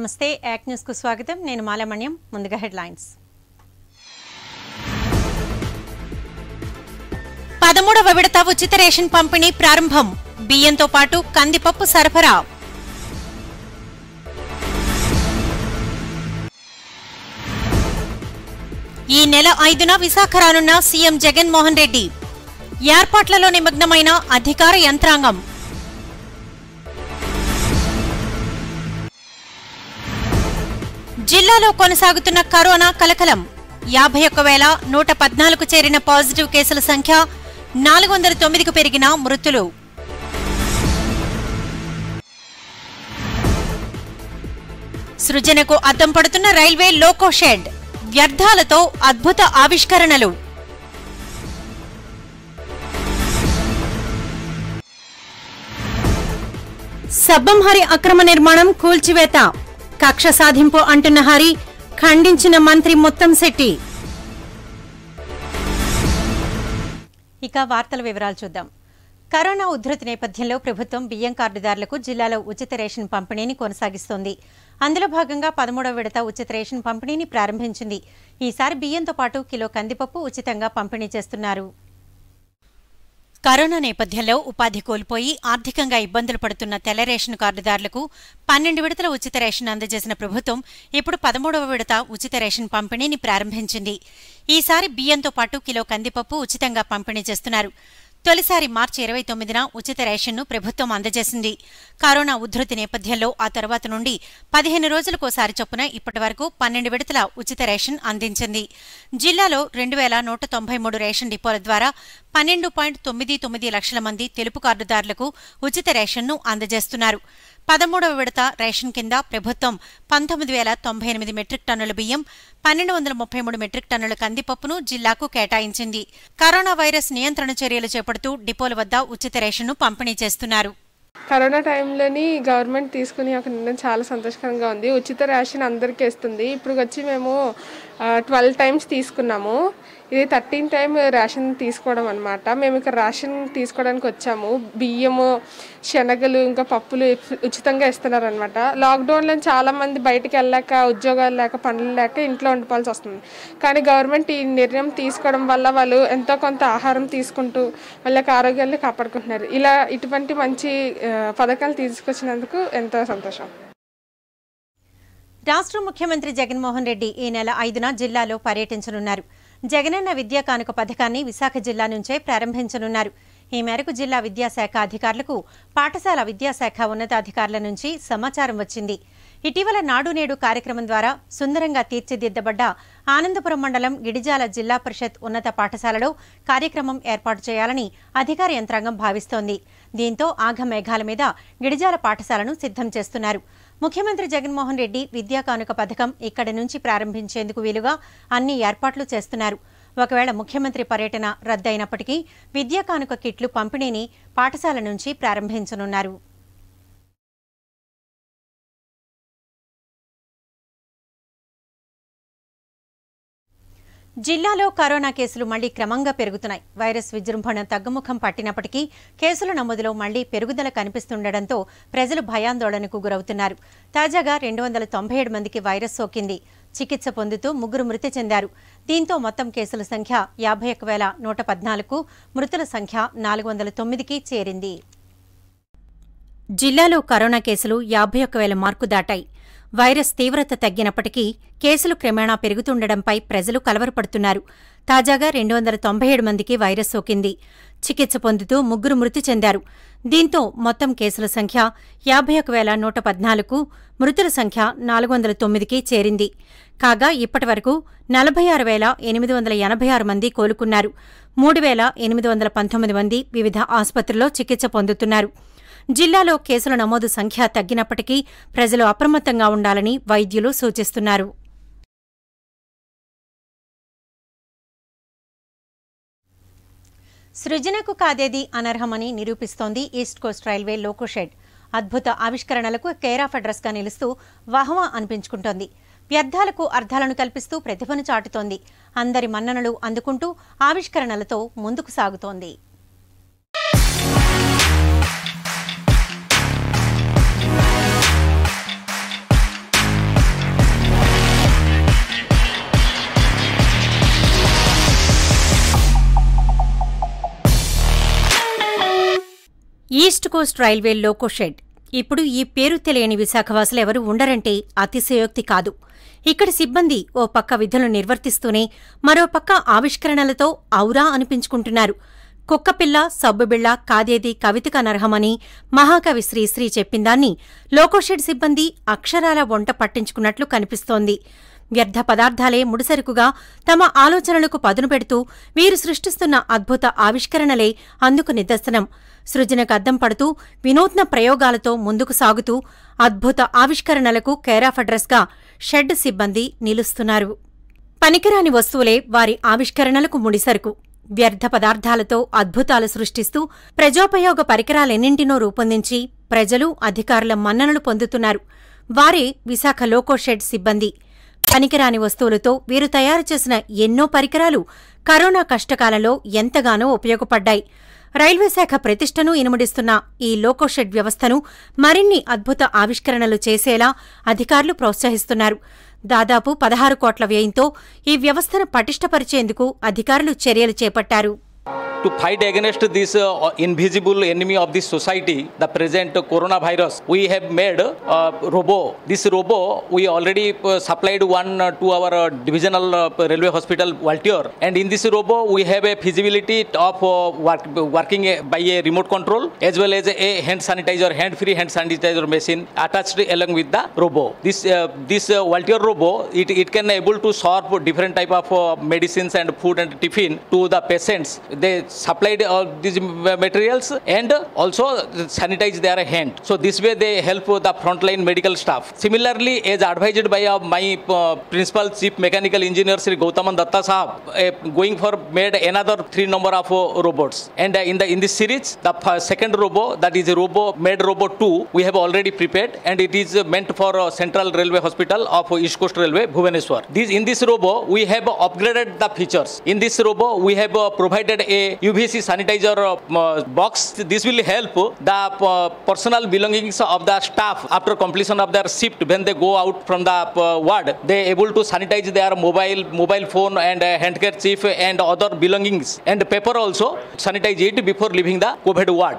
నమస్తే యాక్ న్యూస్ కు స్వాగతం నేను మాలమణ్యం ముందుగా హెడ్లైన్స్ పదమూడవ విడత ఉచిత రేషన్ పంపిణీ ప్రారంభం బియ్యంతో పాటు కందిపప్పు సరఫరా ఈ నెల ఐదున విశాఖ రానున్న సీఎం జగన్మోహన్ రెడ్డి ఏర్పాట్లలో నిమగ్నమైన అధికార యంత్రాంగం జిల్లాలో కొనసాగుతున్న కరోనా కలకలం యాభై ఒక్క వేల నూట పద్నాలుగు చేరిన పాజిటివ్ కేసుల సంఖ్య నాలుగు వందల తొమ్మిదికి పెరిగిన మృతులు సృజనకు అద్దం పడుతున్న రైల్వే లోకో షెడ్ వ్యర్థాలతో అద్భుత ఆవిష్కరణలు సబ్బం హరి అక్రమ నిర్మాణం కూల్చివేత కక్ష సాధింపు అంటున్న హరి ఖండించిన మంత్రి ముత్తంశెట్టి ఇక వార్తల వివరాలు చూద్దాం కరోనా ఉధృతి నేపథ్యంలో ప్రభుత్వం బియ్యం కార్డుదారులకు జిల్లాలో ఉచిత రేషన్ పంపిణీని కొనసాగిస్తోంది అందులో భాగంగా పదమూడవ విడత ఉచిత రేషన్ పంపిణీని ప్రారంభించింది ఈసారి బియ్యంతో పాటు కిలో కందిపప్పు ఉచితంగా పంపిణీ చేస్తున్నారు కరోనా నేపథ్యంలో ఉపాధి కోల్పోయి ఆర్థికంగా ఇబ్బందులు పడుతున్న తెల్ల రేషన్ కార్డుదారులకు పన్నెండు విడతల ఉచిత రేషన్ అందజేసిన ప్రభుత్వం ఇప్పుడు పదమూడవ విడత ఉచిత రేషన్ పంపిణీని ప్రారంభించింది ఈసారి బియ్యంతో పాటు కిలో కందిపప్పు ఉచితంగా పంపిణీ చేస్తున్నారు తొలిసారి మార్చి ఇరవై తొమ్మిదిన ఉచిత రేషన్ను ప్రభుత్వం అందజేసింది కరోనా ఉధృతి నేపథ్యంలో ఆ తర్వాత నుండి పదిహేను రోజులకోసారి చొప్పున ఇప్పటి వరకు పన్నెండు విడతల ఉచిత రేషన్ అందించింది జిల్లాలో రెండు వేల నూట తొంభై మూడు రేషన్ డిపోల ద్వారా పన్నెండు పాయింట్ తొమ్మిది తొమ్మిది లక్షల మంది తెలుపు కార్డుదారులకు ఉచిత రేషన్ను అందజేస్తున్నారు పదమూడవ విడత రేషన్ కింద ప్రభుత్వం పంతొమ్మిది వేల తొంభై ఎనిమిది మెట్రిక్ టన్నుల బియ్యం పన్నెండు వందల ముప్పై మూడు మెట్రిక్ టన్నుల కందిపప్పును జిల్లాకు కేటాయించింది కరోనా వైరస్ నియంత్రణ చర్యలు చేపడుతూ డిపోల వద్ద ఉచిత రేషన్ను పంపిణీ చేస్తున్నారు కరోనా టైంలోని గవర్నమెంట్ తీసుకుని ఒక నిర్ణయం చాలా సంతోషకరంగా ఉంది ఉచిత రేషన్ అందరికీ ఇస్తుంది ఇప్పుడు వచ్చి మేము ట్వెల్వ్ టైమ్స్ తీసుకున్నాము ఇది థర్టీన్ టైం రేషన్ తీసుకోవడం అనమాట మేము ఇక్కడ రేషన్ తీసుకోవడానికి వచ్చాము బియ్యము శనగలు ఇంకా పప్పులు ఉచితంగా ఇస్తున్నారు అనమాట లాక్డౌన్లో చాలా మంది బయటికి వెళ్ళాక ఉద్యోగాలు లేక పనులు లేక ఇంట్లో ఉండిపోవాల్సి వస్తుంది కానీ గవర్నమెంట్ ఈ నిర్ణయం తీసుకోవడం వల్ల వాళ్ళు ఎంతో కొంత ఆహారం తీసుకుంటూ వాళ్ళకి ఆరోగ్యాన్ని కాపాడుకుంటున్నారు ఇలా ఇటువంటి మంచి ఆ, పథకాలు తీసుకొచ్చినందుకు ఎంతో సంతోషం రాష్ట్ర ముఖ్యమంత్రి జగన్మోహన్ రెడ్డి ఈ నెల ఐదున జిల్లాలో పర్యటించనున్నారు జగనన్న విద్యా కానుక పథకాన్ని విశాఖ జిల్లా నుంచే ప్రారంభించనున్నారు ఈ మేరకు జిల్లా విద్యాశాఖ అధికారులకు పాఠశాల విద్యాశాఖ ఉన్నతాధికారుల నుంచి సమాచారం వచ్చింది ఇటీవల నాడు నేడు కార్యక్రమం ద్వారా సుందరంగా తీర్చిదిద్దబడ్డ ఆనందపురం మండలం గిడిజాల జిల్లా పరిషత్ ఉన్నత పాఠశాలలో కార్యక్రమం ఏర్పాటు చేయాలని అధికార యంత్రాంగం భావిస్తోంది దీంతో ఆఘమేఘాల మీద గిడిజాల పాఠశాలను సిద్ధం చేస్తున్నారు ముఖ్యమంత్రి జగన్మోహన్ రెడ్డి విద్యా కానుక పథకం ఇక్కడి నుంచి ప్రారంభించేందుకు వీలుగా అన్ని ఏర్పాట్లు చేస్తున్నారు ఒకవేళ ముఖ్యమంత్రి పర్యటన రద్దయినప్పటికీ విద్యా కానుక కిట్లు పంపిణీని పాఠశాల నుంచి ప్రారంభించనున్నారు జిల్లాలో కరోనా కేసులు మళ్లీ క్రమంగా పెరుగుతున్నాయి వైరస్ విజృంభణ తగ్గుముఖం పట్టినప్పటికీ కేసుల నమోదులో మళ్లీ పెరుగుదల కనిపిస్తుండటంతో ప్రజలు భయాందోళనకు గురవుతున్నారు తాజాగా రెండు వందల తొంభై ఏడు మందికి వైరస్ సోకింది చికిత్స పొందుతూ ముగ్గురు మృతి చెందారు దీంతో మొత్తం కేసుల సంఖ్య యాభై ఒక్క వేల నూట పద్నాలుగు మృతుల సంఖ్య నాలుగు వందల తొమ్మిదికి చేరింది జిల్లాలో కరోనా కేసులు యాభై ఒక్క వేల మార్కు దాటాయి వైరస్ తీవ్రత తగ్గినప్పటికీ కేసులు క్రమేణా పెరుగుతుండటంపై ప్రజలు కలవరపడుతున్నారు తాజాగా రెండు వందల తొంభై ఏడు మందికి వైరస్ సోకింది చికిత్స పొందుతూ ముగ్గురు మృతి చెందారు దీంతో మొత్తం కేసుల సంఖ్య యాభై ఒక వేల నూట పద్నాలుగు మృతుల సంఖ్య నాలుగు వందల తొమ్మిదికి చేరింది కాగా ఇప్పటివరకు నలభై ఆరు వేల ఎనిమిది వందల ఎనభై ఆరు మంది కోలుకున్నారు మూడు వేల ఎనిమిది వందల పంతొమ్మిది మంది వివిధ ఆసుపత్రుల్లో చికిత్స పొందుతున్నారు జిల్లాలో కేసుల నమోదు సంఖ్య తగ్గినప్పటికీ ప్రజలు అప్రమత్తంగా ఉండాలని వైద్యులు సూచిస్తున్నారు సృజనకు కాదేది అనర్హమని నిరూపిస్తోంది east coast railway loco shed అద్భుత ఆవిష్కరణలకు కేర్ ఆఫ్ అడ్రస్ గా నిలుస్తూ వాహవా అనిపించుకుంటోంది వ్యర్థాలకు అర్థాలను కల్పిస్తూ ప్రతిభను చాటుతోంది అందరి మన్ననలు అందుకుంటూ ఆవిష్కరణలతో ముందుకు సాగుతోంది east coast railway loco shed ఇప్పుడు ఈ పేరు తెలియని విశాఖవాసులు ఎవరు ఉండరంటే అతిశయోక్తి కాదు ఇక్కడి సిబ్బంది ఓ పక్క విధులు నిర్వర్తిస్తూనే మరో పక్క ఆవిష్కరణలతో ఔరా అనిపించుకుంటున్నారు కుక్కపిల్ల సబ్బుబిళ్ళ కాదేది కవితక నర్హమని మహాకవి శ్రీశ్రీ చెప్పిందాన్ని లోకోషెడ్ సిబ్బంది అక్షరాల వంట పట్టించుకున్నట్లు కనిపిస్తోంది వ్యర్థ పదార్థాలే ముడిసరుకుగా తమ ఆలోచనలకు పదును పెడుతూ వీరు సృష్టిస్తున్న అద్భుత ఆవిష్కరణలే అందుకు నిదర్శనం సృజనకు అద్దం పడుతూ వినూత్న ప్రయోగాలతో ముందుకు సాగుతూ అద్భుత ఆవిష్కరణలకు కేరాఫ్ అడ్రస్గా షెడ్ సిబ్బంది నిలుస్తున్నారు పనికిరాని వస్తువులే వారి ఆవిష్కరణలకు ముడిసరుకు వ్యర్థ పదార్థాలతో అద్భుతాలు సృష్టిస్తూ ప్రజోపయోగ పరికరాలెన్నింటినో రూపొందించి ప్రజలు అధికారుల మన్ననలు పొందుతున్నారు వారే విశాఖ లోకో షెడ్ సిబ్బంది పనికిరాని వస్తువులతో వీరు తయారు చేసిన ఎన్నో పరికరాలు కరోనా కష్టకాలంలో ఎంతగానో ఉపయోగపడ్డాయి రైల్వే శాఖ ప్రతిష్టను ఇనుమడిస్తున్న ఈ లోకోషెడ్ వ్యవస్థను మరిన్ని అద్భుత ఆవిష్కరణలు చేసేలా అధికారులు ప్రోత్సహిస్తున్నారు దాదాపు పదహారు కోట్ల వ్యయంతో ఈ వ్యవస్థను పటిష్టపరిచేందుకు అధికారులు చర్యలు చేపట్టారు to fight against this uh, invisible enemy of this society, the present coronavirus, we have made a robo. This robo we already uh, supplied one uh, to our uh, divisional uh, railway hospital Valtier, and in this robo we have a feasibility of uh, work, working uh, by a remote control as well as a hand sanitizer, hand-free hand sanitizer machine attached along with the robo. This uh, this uh, Valtier robo it, it can able to serve different type of uh, medicines and food and tiffin to the patients. They supplied all these ma- materials and also sanitize their hand. So this way they help the frontline medical staff. Similarly, as advised by uh, my uh, principal chief mechanical engineer Sri Gautaman Datta Sahab, uh, going for made another three number of uh, robots. And uh, in the in this series, the f- second robo that is a robo made robo 2 we have already prepared and it is uh, meant for uh, Central Railway Hospital of uh, East Coast Railway Bhubaneswar. This in this robo we have upgraded the features. In this robo we have uh, provided a UVC sanitizer uh, m- box. This will help the uh, personal belongings of the staff after completion of their shift when they go out from the uh, ward. They able to sanitize their mobile mobile phone and uh, handkerchief and other belongings and paper also sanitize it before leaving the COVID ward.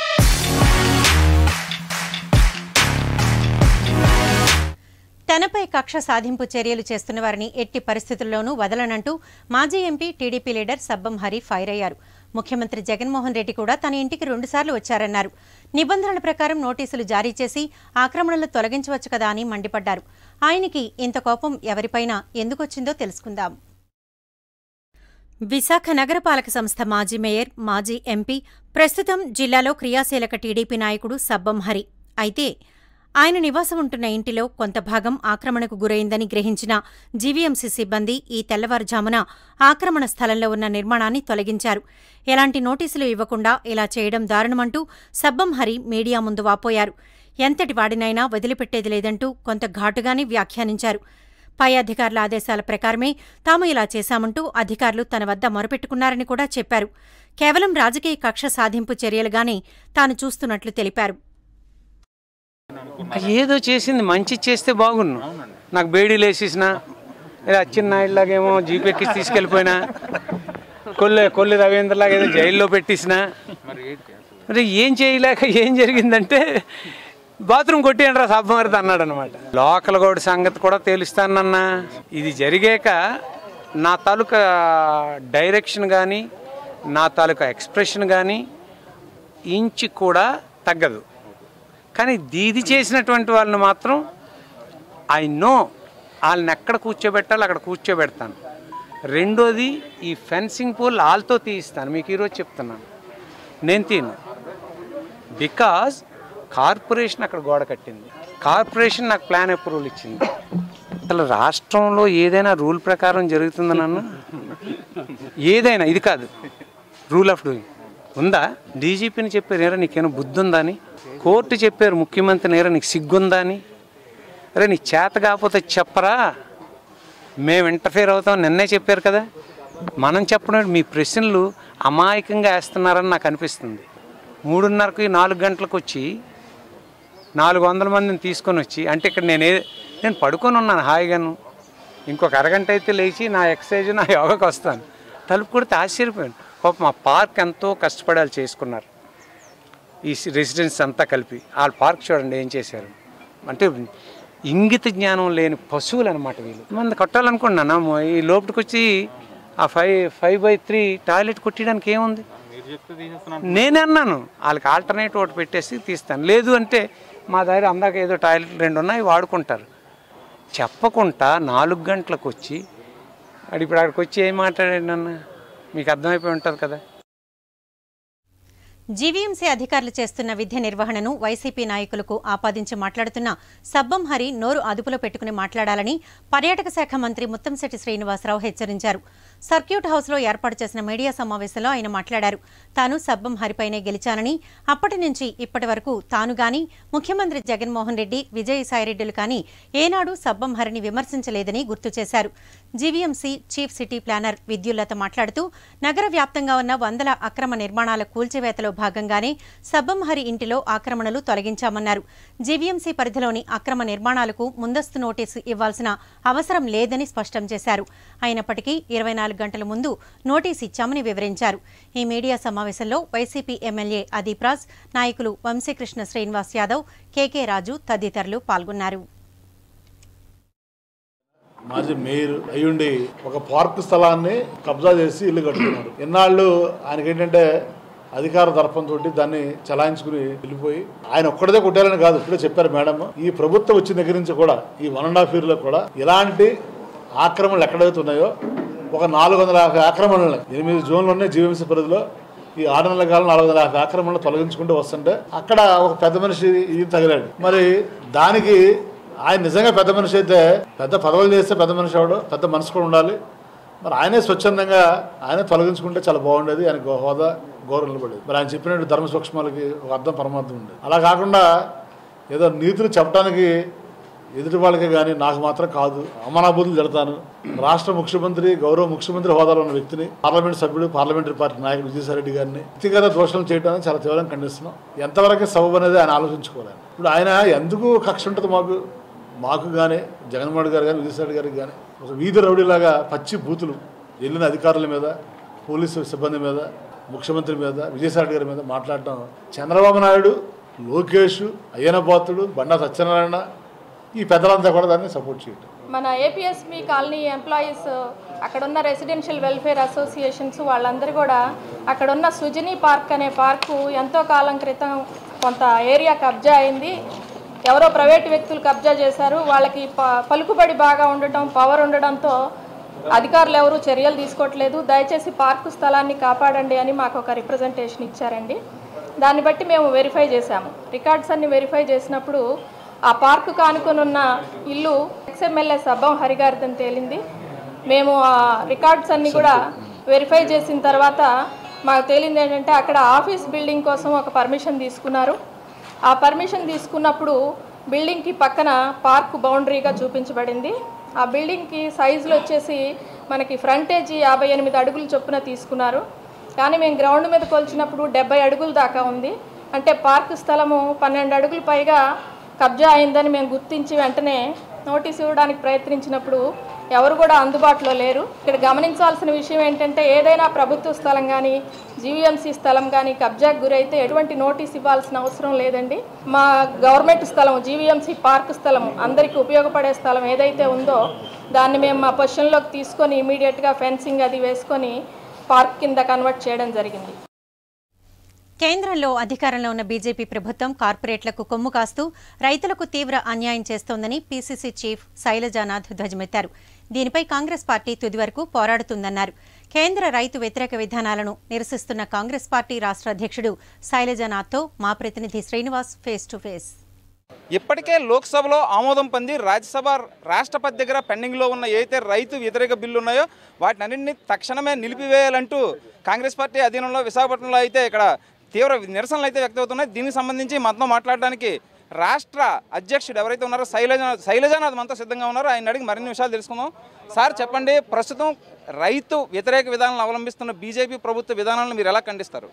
తనపై కక్ష సాధింపు చర్యలు చేస్తున్న వారిని ఎట్టి పరిస్థితుల్లోనూ వదలనంటూ మాజీ MP TDP leader Sabbam Hari fire అయ్యారు ముఖ్యమంత్రి జగన్మోహన్ రెడ్డి కూడా తన ఇంటికి రెండుసార్లు వచ్చారన్నారు నిబంధనల ప్రకారం నోటీసులు జారీ చేసి ఆక్రమణలు తొలగించవచ్చు కదా అని మండిపడ్డారు ఆయనకి ఇంత కోపం ఎవరిపైనా ఎందుకొచ్చిందో తెలుసుకుందాం విశాఖ నగరపాలక సంస్థ మాజీ మేయర్ మాజీ ఎంపీ ప్రస్తుతం జిల్లాలో క్రియాశీలక టీడీపీ నాయకుడు సబ్బం హరి అయితే ఆయన నివాసం ఉంటున్న ఇంటిలో కొంత భాగం ఆక్రమణకు గురైందని గ్రహించిన జీవీఎంసీ సిబ్బంది ఈ తెల్లవారుజామున ఆక్రమణ స్థలంలో ఉన్న నిర్మాణాన్ని తొలగించారు ఎలాంటి నోటీసులు ఇవ్వకుండా ఇలా చేయడం దారుణమంటూ సబ్బం హరి మీడియా ముందు వాపోయారు ఎంతటి వాడినైనా వదిలిపెట్టేది లేదంటూ కొంత ఘాటుగానే వ్యాఖ్యానించారు పై అధికారుల ఆదేశాల ప్రకారమే తాము ఇలా చేశామంటూ అధికారులు తన వద్ద మొరపెట్టుకున్నారని కూడా చెప్పారు కేవలం రాజకీయ కక్ష సాధింపు చర్యలుగానే తాను చూస్తున్నట్లు తెలిపారు ఏదో చేసింది మంచి చేస్తే బాగున్ను నాకు బేడీలు వేసేసిన లేదా అచ్చెన్నాయుడులాగేమో జీప్ ఎక్కిసి తీసుకెళ్ళిపోయినా కొల్లి కొల్లి రవీంద్రలాగా ఏదో జైల్లో పెట్టేసిన మరి ఏం చేయలేక ఏం జరిగిందంటే బాత్రూమ్ కొట్టేయండి రా సబ్బమరిది అన్నాడు అనమాట లోకల్ గోడి సంగతి కూడా తేలుస్తానన్నా ఇది జరిగాక నా తాలూకా డైరెక్షన్ కానీ నా తాలూకా ఎక్స్ప్రెషన్ కానీ ఇంచు కూడా తగ్గదు కానీ దీది చేసినటువంటి వాళ్ళని మాత్రం ఐ నో వాళ్ళని ఎక్కడ కూర్చోబెట్టాలో అక్కడ కూర్చోబెడతాను రెండోది ఈ ఫెన్సింగ్ పోల్ వాళ్ళతో తీయిస్తాను మీకు ఈరోజు చెప్తున్నాను నేను తీను బికాజ్ కార్పొరేషన్ అక్కడ గోడ కట్టింది కార్పొరేషన్ నాకు ప్లాన్ అప్రూవల్ ఇచ్చింది అసలు రాష్ట్రంలో ఏదైనా రూల్ ప్రకారం జరుగుతుందనన్న ఏదైనా ఇది కాదు రూల్ ఆఫ్ డూయింగ్ ఉందా డీజీపీని చెప్పారు ఏరా నీకేమైనా బుద్ధి ఉందా అని కోర్టు చెప్పారు ముఖ్యమంత్రిని ఏరా నీకు సిగ్గుందా అని అరే నీకు చేత కాకపోతే చెప్పరా మేము ఇంటర్ఫేర్ అవుతాం నిన్నే చెప్పారు కదా మనం చెప్పడం మీ ప్రశ్నలు అమాయకంగా వేస్తున్నారని నాకు అనిపిస్తుంది మూడున్నరకు నాలుగు గంటలకు వచ్చి నాలుగు వందల మందిని తీసుకొని వచ్చి అంటే ఇక్కడ నేను ఏ నేను పడుకొని ఉన్నాను హాయిగాను ఇంకొక అరగంట అయితే లేచి నా ఎక్సర్సైజ్ నా యోగాకి వస్తాను తలుపు కొడితే ఆశ్చర్యపోయాను పాప మా పార్క్ ఎంతో కష్టపడాలి చేసుకున్నారు ఈ రెసిడెన్స్ అంతా కలిపి వాళ్ళ పార్క్ చూడండి ఏం చేశారు అంటే ఇంగిత జ్ఞానం లేని పశువులు అనమాట వీళ్ళు మంది కట్టాలనుకున్నాను ఈ లోపలికి వచ్చి ఆ five five by three toilet కొట్టడానికి ఏముంది నేనే అన్నాను వాళ్ళకి ఆల్టర్నేట్ ఒకటి పెట్టేసి తీస్తాను లేదు అంటే మా దగ్గర అందాక ఏదో టాయిలెట్ రెండు ఉన్నాయి వాడుకుంటారు చెప్పకుండా నాలుగు గంటలకు వచ్చి అది ఇప్పుడు అక్కడికి వచ్చి ఏం మాట్లాడాడు అన్న మీకు అర్థమైపోయి ఉంటుంది కదా జీవీఎంసీ అధికారులు చేస్తున్న విద్య నిర్వహణను వైసీపీ నాయకులకు ఆపాదించి మాట్లాడుతున్న సబ్బం హరి నోరు అదుపులో పెట్టుకుని మాట్లాడాలని పర్యాటక శాఖ మంత్రి ముత్తంశెట్టి శ్రీనివాసరావు హెచ్చరించారు సర్క్యూట్ హౌస్లో ఏర్పాటు చేసిన మీడియా సమావేశంలో ఆయన మాట్లాడారు తాను సబ్బం హరిపైనే గెలిచానని అప్పటి నుంచి ఇప్పటి వరకు తాను గాని ముఖ్యమంత్రి జగన్మోహన్ రెడ్డి విజయసాయిరెడ్డిలు కానీ ఏనాడు సబ్బం హరిని విమర్శించలేదని గుర్తు చేశారు GVMC chief city planner Vidyullatha మాట్లాడుతూ నగర వ్యాప్తంగా ఉన్న వందల అక్రమ నిర్మాణాల కూల్చివేతలో భాగంగానే సబ్బంహరి ఇంటిలో ఆక్రమణలు తొలగించామన్నారు జీవీఎంసీ పరిధిలోని అక్రమ నిర్మాణాలకు ముందస్తు నోటీసు ఇవ్వాల్సిన అవసరం లేదని స్పష్టం చేశారు అయినప్పటికీ ఇరవై నాలుగు గంటల ముందు నోటీసు ఇచ్చామని వివరించారు ఈ మీడియా సమావేశంలో వైసీపీ ఎమ్మెల్యే అదీప్ రాజ్ నాయకులు వంశీకృష్ణ శ్రీనివాస్ యాదవ్ కేకే రాజు తదితరులు పాల్గొన్నారు మాజీ మేయర్ అయ్యుండి ఒక పార్క్ స్థలాన్ని కబ్జా చేసి ఇల్లు కట్టుకున్నాడు ఎన్నాళ్ళు ఆయనకి ఏంటంటే అధికార దర్పంతో దాన్ని చలాయించుకుని వెళ్ళిపోయి ఆయన ఒక్కడిదే కొట్టారని కాదు ఇప్పుడే చెప్పారు మేడం ఈ ప్రభుత్వం వచ్చిన దగ్గర నుంచి కూడా ఈ వన్ అండ్ హాఫ్ ఇయర్లో కూడా ఇలాంటి ఆక్రమణలు ఎక్కడైతే ఉన్నాయో ఒక నాలుగు వందల యాభై ఆక్రమణలు ఎనిమిది జోన్లు ఉన్నాయి జీవీఎంసీ పరిధిలో ఈ ఆరు నెలల కాలం నాలుగు వందల యాభై ఆక్రమణలు తొలగించుకుంటూ వస్తుంటే అక్కడ ఒక పెద్ద మనిషి ఇది తగిలాడు మరి దానికి ఆయన నిజంగా పెద్ద మనిషి అయితే పెద్ద పదవులు చేస్తే పెద్ద మనిషి అవడం పెద్ద మనసు కూడా ఉండాలి మరి ఆయనే స్వచ్ఛందంగా ఆయనే తొలగించుకుంటే చాలా బాగుండేది ఆయన గో- హోదా గౌరవం నిలబడేది మరి ఆయన చెప్పినట్టు ధర్మ సూక్ష్మాలకి ఒక అర్థం పరమార్థం ఉండేది అలా కాకుండా ఏదో నీతులు చెప్పడానికి ఎదుటి వాళ్ళకే కానీ నాకు మాత్రం కాదు అమనాబూతులు తిడతాను రాష్ట్ర ముఖ్యమంత్రి గౌరవ ముఖ్యమంత్రి హోదాలో ఉన్న వ్యక్తిని పార్లమెంట్ సభ్యుడు పార్లమెంటరీ పార్టీ నాయకుడు విజయసాయిరెడ్డి గారిని వ్యక్తిగత దోషణలు చేయడానికి చాలా తీవ్రంగా ఖండిస్తున్నాం ఎంతవరకు సబబు అనేది ఆయన ఆలోచించుకోవాలి ఇప్పుడు ఆయన ఎందుకు కక్ష ఉంటుంది మాకు మాకు కానీ జగన్మోహన్ రెడ్డి గారు కానీ విజయసాయి గారికి కానీ ఒక వీధి రౌడీలాగా పచ్చి బూతులు వెళ్ళిన అధికారుల మీద పోలీసు సిబ్బంది మీద ముఖ్యమంత్రి మీద విజయసాయి రెడ్డి గారి మీద మాట్లాడటం చంద్రబాబు నాయుడు లోకేష్ అయ్యనపాత్రుడు బండా సత్యనారాయణ ఈ పెద్దలంతా కూడా దాన్ని సపోర్ట్ చేయటం మన ఏపీఎస్బి కాలనీ ఎంప్లాయీస్ అక్కడున్న రెసిడెన్షియల్ వెల్ఫేర్ అసోసియేషన్స్ వాళ్ళందరూ కూడా అక్కడున్న సుజనీ పార్క్ అనే పార్కు ఎంతో కాలం క్రితం కొంత ఏరియా కబ్జా అయింది ఎవరో ప్రైవేట్ వ్యక్తులు కబ్జా చేశారు వాళ్ళకి ప- పలుకుబడి బాగా ఉండటం పవర్ ఉండడంతో అధికారులు ఎవరు చర్యలు తీసుకోవట్లేదు దయచేసి పార్కు స్థలాన్ని కాపాడండి అని మాకు ఒక రిప్రజెంటేషన్ ఇచ్చారండి దాన్ని బట్టి మేము వెరిఫై చేశాము రికార్డ్స్ అన్ని వెరిఫై చేసినప్పుడు ఆ పార్కు కానుకొని ఉన్న ఇల్లు ఎక్స్ఎమ్మెల్యే సబ్బం హరిగారిదని తేలింది మేము ఆ రికార్డ్స్ అన్ని కూడా వెరిఫై చేసిన తర్వాత మాకు తేలింది ఏంటంటే అక్కడ ఆఫీస్ బిల్డింగ్ కోసం ఒక పర్మిషన్ తీసుకున్నారు ఆ పర్మిషన్ తీసుకున్నప్పుడు బిల్డింగ్కి పక్కన పార్క్ బౌండరీగా చూపించబడింది ఆ బిల్డింగ్కి సైజులు వచ్చేసి మనకి ఫ్రంటేజీ యాభై ఎనిమిది అడుగులు చొప్పున తీసుకున్నారు కానీ మేము గ్రౌండ్ మీద కొలిచినప్పుడు డెబ్బై అడుగుల దాకా ఉంది అంటే పార్క్ స్థలము పన్నెండు అడుగులు పైగా కబ్జా అయిందని మేము గుర్తించి వెంటనే నోటీస్ ఇవ్వడానికి ప్రయత్నించినప్పుడు ఎవరు కూడా అందుబాటులో లేరు ఇక్కడ గమనించాల్సిన విషయం ఏంటంటే ఏదైనా ప్రభుత్వ స్థలం కానీ జీవీఎంసీ స్థలం కానీ కబ్జాకు గురైతే ఎటువంటి నోటీస్ ఇవ్వాల్సిన అవసరం లేదండి మా గవర్నమెంట్ స్థలం జీవీఎంసీ పార్క్ స్థలం అందరికీ ఉపయోగపడే స్థలం ఏదైతే ఉందో దాన్ని మేము మా పొజిషన్లోకి తీసుకొని ఇమీడియట్గా ఫెన్సింగ్ అది వేసుకొని పార్క్ కింద కన్వర్ట్ చేయడం జరిగింది కేంద్రంలో అధికారంలో ఉన్న బీజేపీ ప్రభుత్వం కార్పొరేట్లకు కొమ్ము కాస్తూ రైతులకు తీవ్ర అన్యాయం చేస్తోందని పీసీసీ చీఫ్ శైలజానాథ్ ధ్వజమెత్తారు దీనిపై కాంగ్రెస్ పార్టీ తుది వరకు పోరాడుతుందన్నారు కేంద్ర రైతు వ్యతిరేక విధానాలను నిరసిస్తున్న కాంగ్రెస్ పార్టీ రాష్ట్ర అధ్యక్షుడు శైలజానాథ్తో మా ప్రతినిధి శ్రీనివాస్ ఫేస్ టు ఫేస్ ఇప్పటికే లోక్సభలో ఆమోదం పొంది రాజ్యసభ రాష్ట్రపతి దగ్గర పెండింగ్లో ఉన్న ఏదైతే రైతు వ్యతిరేక బిల్లు ఉన్నాయో వాటిని అన్నింటినీ తక్షణమే నిలిపివేయాలంటూ కాంగ్రెస్ పార్టీ అధీనంలో విశాఖపట్నంలో అయితే ఇక్కడ తీవ్ర నిరసనలు అయితే వ్యక్తమవుతున్నాయి దీనికి సంబంధించి మనతో మాట్లాడడానికి రాష్ట్ర అధ్యక్షుడు ఎవరైతే ఉన్నారో శైలజ శైలజానాథ్ మనతో సిద్ధంగా ఉన్నారో ఆయన అడిగి మరిన్ని విషయాలు తెలుసుకుందాం సార్ చెప్పండి ప్రస్తుతం రైతు వ్యతిరేక విధానాలను అవలంబిస్తున్న బీజేపీ ప్రభుత్వ విధానాలను మీరు ఎలా ఖండిస్తారు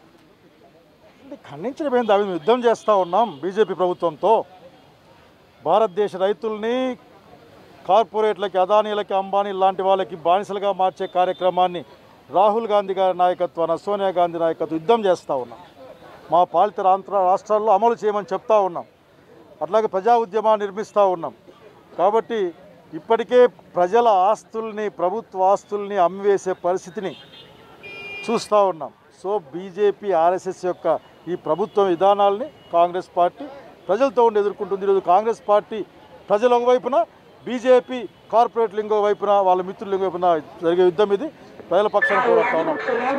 ఖండించడం ఏంది అవి మేము యుద్ధం చేస్తూ ఉన్నాం బీజేపీ ప్రభుత్వంతో భారతదేశ రైతుల్ని కార్పొరేట్లకి అదానీలకి అంబానీ లాంటి వాళ్ళకి బానిసలుగా మార్చే కార్యక్రమాన్ని రాహుల్ గాంధీ గారి నాయకత్వాన సోనియా గాంధీ నాయకత్వం యుద్ధం చేస్తూ ఉన్నాం మా పాలిత రాంధ్ర రాష్ట్రాల్లో అమలు చేయమని చెప్తా ఉన్నాం అట్లాగే ప్రజా ఉద్యమాన్ని నిర్మిస్తూ ఉన్నాం కాబట్టి ఇప్పటికే ప్రజల ఆస్తుల్ని ప్రభుత్వ ఆస్తుల్ని అమ్మివేసే పరిస్థితిని చూస్తూ ఉన్నాం సో బీజేపీ ఆర్ఎస్ఎస్ యొక్క ఈ ప్రభుత్వ విధానాల్ని కాంగ్రెస్ పార్టీ ప్రజలతో ఉండి ఎదుర్కొంటుంది ఈరోజు కాంగ్రెస్ పార్టీ ప్రజలు ఒకవైపున బీజేపీ కార్పొరేట్లు ఇంకో వైపున వాళ్ళ మిత్రులు ఇంకో వైపున జరిగే యుద్ధం ఇది ప్రజల పక్షాన పోరాడుతూ ఉన్నాం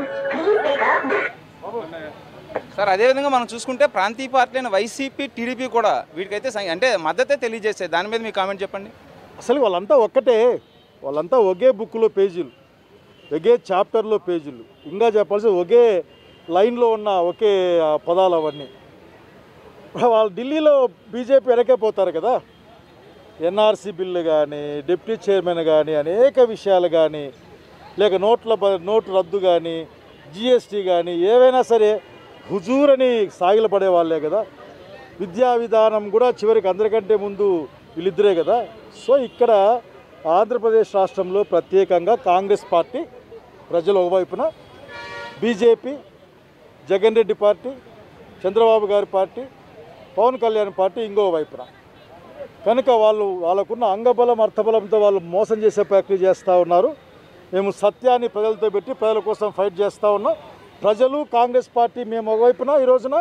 సార్ అదేవిధంగా మనం చూసుకుంటే ప్రాంతీయ పార్టీ అయిన వైసీపీ టీడీపీ కూడా వీటికైతే సం- అంటే మద్దతే తెలియజేస్తాయి దాని మీద మీ కామెంట్ చెప్పండి అసలు వాళ్ళంతా ఒక్కటే వాళ్ళంతా ఒకే బుక్లో పేజీలు ఒకే చాప్టర్లో పేజీలు ఇంకా చెప్పాల్సి ఒకే లైన్లో ఉన్న ఒకే ఆ, పదాలు అవన్నీ వాళ్ళు ఢిల్లీలో బీజేపీ వెనకే పోతారు కదా ఎన్ఆర్సీ బిల్లు కానీ డిప్యూటీ చైర్మన్ కానీ అనేక విషయాలు కానీ లేక నోట్ల బ- నోటు రద్దు కానీ జిఎస్టీ కానీ ఏవైనా సరే హుజూరని సాగిలపడే వాళ్ళే కదా విద్యా విధానం కూడా చివరికి అందరికంటే ముందు వీళ్ళిద్దరే కదా సో ఇక్కడ ఆంధ్రప్రదేశ్ రాష్ట్రంలో ప్రత్యేకంగా కాంగ్రెస్ పార్టీ ప్రజలు ఒకవైపున బీజేపీ జగన్ రెడ్డి పార్టీ చంద్రబాబు గారి పార్టీ పవన్ కళ్యాణ్ పార్టీ ఇంకో వైపున కనుక వాళ్ళు వాళ్ళకున్న అంగబలం అర్థబలంతో వాళ్ళు మోసం చేసే ప్రక్రియ చేస్తూ ఉన్నారు మేము సత్యాన్ని ప్రజలతో పెట్టి ప్రజల కోసం ఫైట్ చేస్తూ ఉన్నాం ప్రజలు కాంగ్రెస్ పార్టీ మేము ఒకవైపున ఈ రోజున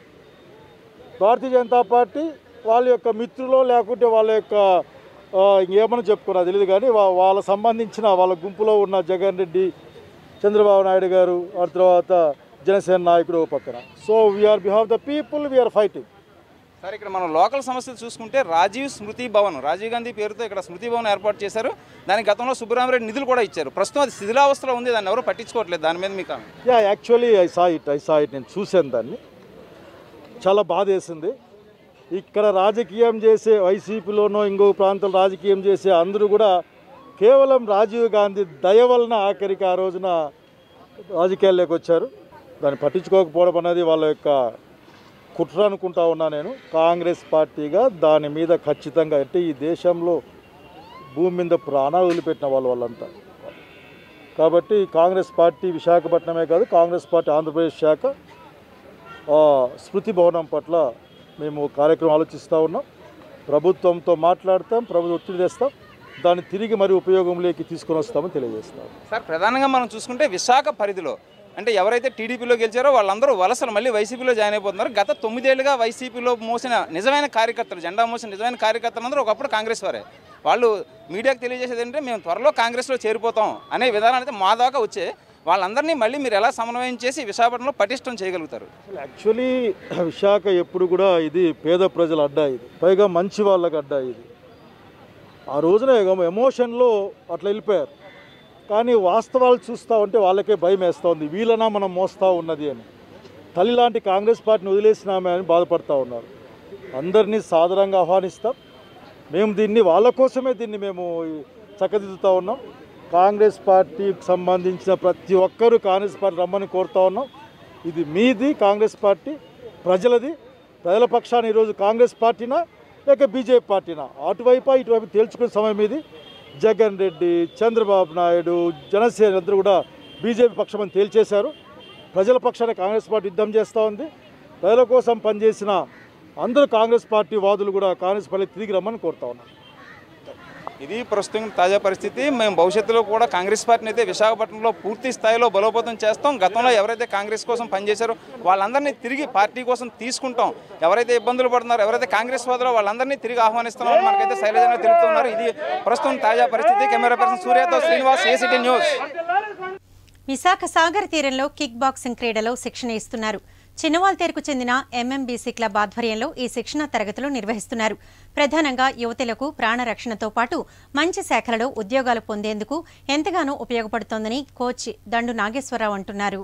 భారతీయ జనతా పార్టీ వాళ్ళ యొక్క మిత్రులో లేకుంటే వాళ్ళ యొక్క ఆ, ఇంకేమని చెప్పుకున్నా తెలియదు కానీ వా- వాళ్ళ సంబంధించిన వాళ్ళ గుంపులో ఉన్న జగన్ రెడ్డి చంద్రబాబు నాయుడు గారు ఆ తర్వాత జనసేన నాయకుడు ఓ పక్కన so we are behave the people we are fighting sir ఇక్కడ మనం లోకల్ సమస్యలు చూసుకుంటే రాజీవ్ స్మృతి భవన్ రాజీవ్ గాంధీ పేరుతో ఇక్కడ స్మృతి భవన్ ఏర్పాటు చేశారు దానికి గతంలో సుబ్బరామరెడ్డి నిధులు కూడా ఇచ్చారు ప్రస్తుతం అది శిథిలావస్థలో ఉంది దాన్ని ఎవరు పట్టించుకోవట్లేదు దాని మీద మీకు yeah actually I saw it I saw it నేను చూశాను దాన్ని చాలా బాధ వేసింది ఇక్కడ రాజకీయం చేసే వైసీపీలోనో ఇంకో ప్రాంతంలో రాజకీయం చేసే అందరూ కూడా కేవలం రాజీవ్ గాంధీ దయ వలన ఆఖరికి ఆ రోజున రాజకీయాల్లోకి వచ్చారు దాన్ని పట్టించుకోకపోవడం అనేది వాళ్ళ యొక్క కుట్ర అనుకుంటా ఉన్నా నేను కాంగ్రెస్ పార్టీగా దాని మీద ఖచ్చితంగా అంటే ఈ దేశంలో భూమి మీద ప్రాణాలు వదిలిపెట్టిన వాళ్ళు వాళ్ళంతా కాబట్టి కాంగ్రెస్ పార్టీ విశాఖపట్నమే కాదు కాంగ్రెస్ పార్టీ ఆంధ్రప్రదేశ్ శాఖ ఆ, స్మృతి భవనం పట్ల మేము కార్యక్రమం ఆలోచిస్తూ ఉన్నాం ప్రభుత్వంతో మాట్లాడతాం ప్రభుత్వం ఒత్తిడి తెస్తాం దాన్ని తిరిగి మరి ఉపయోగంలోకి తీసుకొని వస్తామని తెలియజేస్తాం సార్ ప్రధానంగా మనం చూసుకుంటే విశాఖ పరిధిలో అంటే ఎవరైతే టీడీపీలో గెలిచారో వాళ్ళందరూ వలసలు మళ్ళీ వైసీపీలో జాయిన్ అయిపోతున్నారు గత తొమ్మిదేళ్లుగా వైసీపీలో మోసిన నిజమైన కార్యకర్తలు జెండా మోసిన నిజమైన కార్యకర్తలు అందరూ ఒకప్పుడు కాంగ్రెస్ వారే వాళ్ళు మీడియాకు తెలియజేసేది ఏంటంటే మేము త్వరలో కాంగ్రెస్లో చేరిపోతాం అనే విధానం అయితే మా దాకా వచ్చే వాళ్ళందరినీ మళ్ళీ మీరు ఎలా సమన్వయం చేసి విశాఖపట్నంలో పటిష్టం చేయగలుగుతారు యాక్చువల్లీ విశాఖ ఎప్పుడు కూడా ఇది పేద ప్రజల అడ్డా ఇది పైగా మంచి వాళ్ళకి అడ్డా ఇది ఆ రోజున ఎమోషన్లో అట్లా వెళ్ళిపోయారు కానీ వాస్తవాలు చూస్తూ ఉంటే వాళ్ళకే భయం వేస్తూ ఉంది వీళ్ళనా మనం మోస్తూ ఉన్నది అని తల్లి లాంటి కాంగ్రెస్ పార్టీని వదిలేసినామే అని బాధపడతా ఉన్నారు అందరినీ సాదరంగా ఆహ్వానిస్తాం మేము దీన్ని వాళ్ళ కోసమే దీన్ని మేము చక్కదిద్దుతూ ఉన్నాం కాంగ్రెస్ పార్టీకి సంబంధించిన ప్రతి ఒక్కరూ కాంగ్రెస్ పార్టీ రమ్మని కోరుతా ఉన్నాం ఇది మీది కాంగ్రెస్ పార్టీ ప్రజలది ప్రజల పక్షాన ఈరోజు కాంగ్రెస్ పార్టీనా లేక బీజేపీ పార్టీనా అటువైపు ఇటువైపు తేల్చుకునే సమయం ఇది జగన్ రెడ్డి చంద్రబాబు నాయుడు జనసేన అందరూ కూడా బీజేపీ పక్షమని తేల్చేశారు ప్రజల పక్షాన కాంగ్రెస్ పార్టీ యుద్ధం చేస్తూ ఉంది ప్రజల కోసం పనిచేసిన అందరూ కాంగ్రెస్ పార్టీ వాదులు కూడా కాంగ్రెస్ పార్టీ తిరిగి రమ్మని కోరుతా ఉన్నారు ఇది ప్రస్తుతం తాజా పరిస్థితి మేము భవిష్యత్తులో కూడా కాంగ్రెస్ పార్టీని అయితే విశాఖపట్నంలో పూర్తి స్థాయిలో బలోపేతం చేస్తాం గతంలో ఎవరైతే కాంగ్రెస్ కోసం పనిచేశారో వాళ్ళందరినీ తిరిగి పార్టీ కోసం తీసుకుంటాం ఎవరైతే ఇబ్బందులు పడుతున్నారో ఎవరైతే కాంగ్రెస్ వాదులో వాళ్ళందరినీ తిరిగి ఆహ్వానిస్తున్నామని మనకైతే శైలజన తెలుపుతున్నారు ఇది ప్రస్తుతం తాజా పరిస్థితి కెమెరా పర్సన్ సూర్యతో శ్రీనివాస్ ఏసిటీ న్యూస్ విశాఖ సాగర్ తీరంలో కిక్ బాక్సింగ్ క్రీడలో శిక్షణ ఇస్తున్నారు చిన్నవాల్తేరుకు చెందిన ఎంఎంబీసీ క్లబ్ ఆధ్వర్యంలో ఈ శిక్షణ తరగతులు నిర్వహిస్తున్నారు ప్రధానంగా యువతులకు ప్రాణరక్షణతో పాటు మంచి శాఖలలో ఉద్యోగాలు పొందేందుకు ఎంతగానో ఉపయోగపడుతోందని కోచ్ దండు నాగేశ్వరరావు అంటున్నారు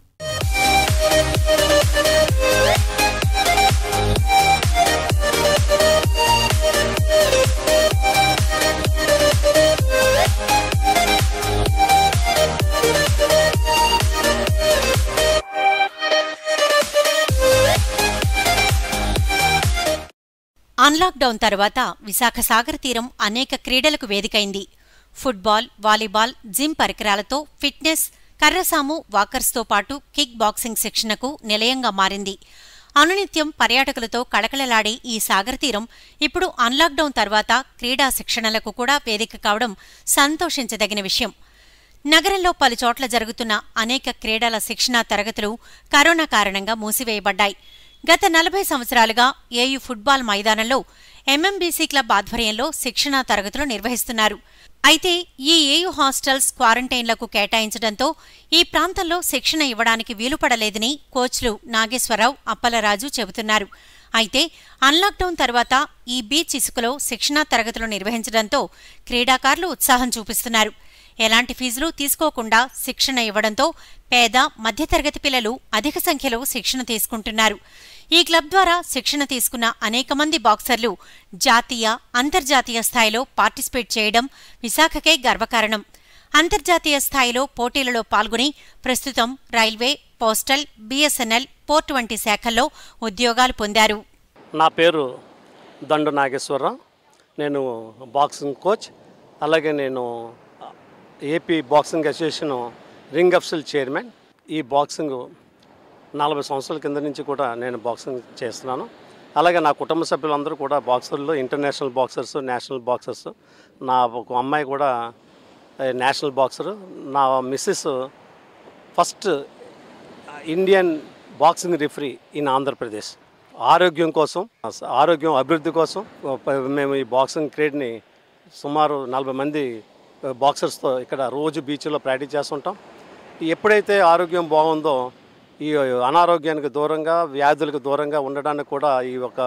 అన్లాక్ డౌన్ తర్వాత విశాఖ సాగర్ తీరం అనేక క్రీడలకు వేదికైంది ఫుట్బాల్ వాలీబాల్ జిమ్ పరికరాలతో ఫిట్నెస్ కర్రసాము వాకర్స్తో పాటు కిక్ బాక్సింగ్ శిక్షణకు నిలయంగా మారింది అనునిత్యం పర్యాటకులతో కళకళలాడే ఈ సాగర తీరం ఇప్పుడు అన్లాక్డౌన్ తర్వాత క్రీడా శిక్షణలకు కూడా వేదిక కావడం సంతోషించదగిన విషయం నగరంలో పలుచోట్ల జరుగుతున్న అనేక క్రీడల శిక్షణా తరగతులు కరోనా కారణంగా మూసివేయబడ్డాయి గత నలభై సంవత్సరాలుగా ఏయు ఫుట్బాల్ మైదానంలో ఎంఎంబీసీ క్లబ్ ఆధ్వర్యంలో శిక్షణా తరగతులు నిర్వహిస్తున్నారు అయితే ఈ ఏయు హాస్టల్స్ క్వారంటైన్లకు కేటాయించడంతో ఈ ప్రాంతంలో శిక్షణ ఇవ్వడానికి వీలుపడలేదని కోచ్లు నాగేశ్వరరావు అప్పలరాజు చెబుతున్నారు అయితే అన్లాక్డౌన్ తర్వాత ఈ బీచ్ ఇసుకలో శిక్షణా తరగతులు నిర్వహించడంతో క్రీడాకారులు ఉత్సాహం చూపిస్తున్నారు ఎలాంటి ఫీజులు తీసుకోకుండా శిక్షణ ఇవ్వడంతో పేద మధ్యతరగతి పిల్లలు అధిక సంఖ్యలో శిక్షణ తీసుకుంటున్నారు ఈ క్లబ్ ద్వారా శిక్షణ తీసుకున్న అనేక మంది బాక్సర్లు జాతీయ అంతర్జాతీయ స్థాయిలో పార్టిసిపేట్ చేయడం విశాఖకే గర్వకారణం అంతర్జాతీయ స్థాయిలో పోటీలలో పాల్గొని ప్రస్తుతం రైల్వే పోస్టల్ బీఎస్ఎన్ఎల్ పోర్ట్ వంటి శాఖల్లో ఉద్యోగాలు పొందారు నా పేరు దండు నాగేశ్వరరావు నేను బాక్సింగ్ కోచ్ అలాగే నేను AP boxing association ring Afsal chairman ఈ బాక్సింగ్ నలభై సంవత్సరాల కింద నుంచి కూడా నేను బాక్సింగ్ చేస్తున్నాను అలాగే నా కుటుంబ సభ్యులందరూ కూడా బాక్సర్లు ఇంటర్నేషనల్ బాక్సర్స్ నేషనల్ బాక్సర్స్ నా ఒక అమ్మాయి కూడా ఏ, నేషనల్ బాక్సర్ నా missus first Indian boxing referee in Andhra Pradesh ఆరోగ్యం కోసం ఆరోగ్యం అభివృద్ధి కోసం ప- మేము ఈ బాక్సింగ్ క్రీడ్ని సుమారు నలభై మంది బాక్సర్స్తో ఇక్కడ రోజు బీచ్లో ప్రాక్టీస్ చేస్తుంటాం ఎప్పుడైతే ఆరోగ్యం బాగుందో ఈ అనారోగ్యానికి దూరంగా వ్యాధులకు దూరంగా ఉండడానికి కూడా ఈ ఒక